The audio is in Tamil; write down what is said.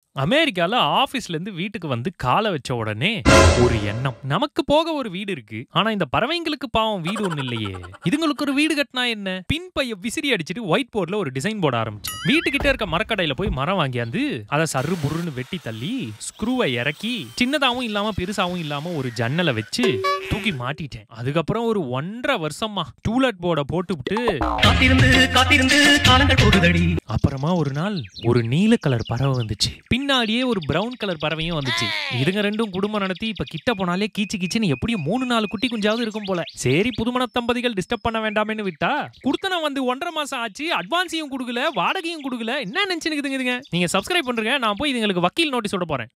அமெரிக்கால ஆபீஸ்ல இருந்து வீட்டுக்கு வந்து காலை வச்ச உடனே ஒரு எண்ணம் நமக்கு போக ஒரு வீடு இருக்கு ஆனா இந்த பறவைங்களுக்கு பாவம் வீடு ஒண்ணு இல்லையே இதுங்களுக்கு ஒரு வீடு கட்டினா என்ன பின் பைய விசிறி அடிச்சிட்டு ஒயிட் போர்ட்ல ஒரு டிசைன் போட ஆரம்பிச்சேன் வீட்டுக்கிட்ட இருக்க மரக்கடையில போய் மரம் வாங்கியாந்து அதை சர்ரு புருன்னு வெட்டி தள்ளி ஸ்க்ரூவை இறக்கி சின்னதாவும் இல்லாம பெருசாவும் இல்லாம ஒரு ஜன்னலை வச்சு தூக்கி மாட்டிட்டேன் அதுக்கப்புறம் ஒரு ஒன்றரை வருஷமா டூலெட் போர்டை போட்டுவிட்டு காத்திருந்து காத்திருந்து காலங்கள் போகுதடி அப்புறமா ஒரு நாள் ஒரு நீல கலர் பறவை வந்துச்சு பின்னாடியே ஒரு பிரவுன் கலர் பறவையும் வந்துச்சு இதுங்க ரெண்டும் குடும்பம் நடத்தி இப்ப கிட்ட போனாலே கீச்சு கீச்சுன்னு எப்படியும் மூணு நாலு குட்டி குஞ்சாவது இருக்கும் போல சரி புதுமண தம்பதிகள் டிஸ்டர்ப் பண்ண வேண்டாமேன்னு விட்டா குடுத்தன வந்து ஒன்றரை மாசம் ஆச்சு அட்வான்ஸையும் கொடுக்கல வாடகையும் கொடுக்கல என்ன நினைச்சுன்னு இதுங்க நீங்க சப்ஸ்கிரைப் பண்றீங்க நான் போய் இதுங்களுக்கு வக்கீல் நோட்டீஸ் விட போறேன்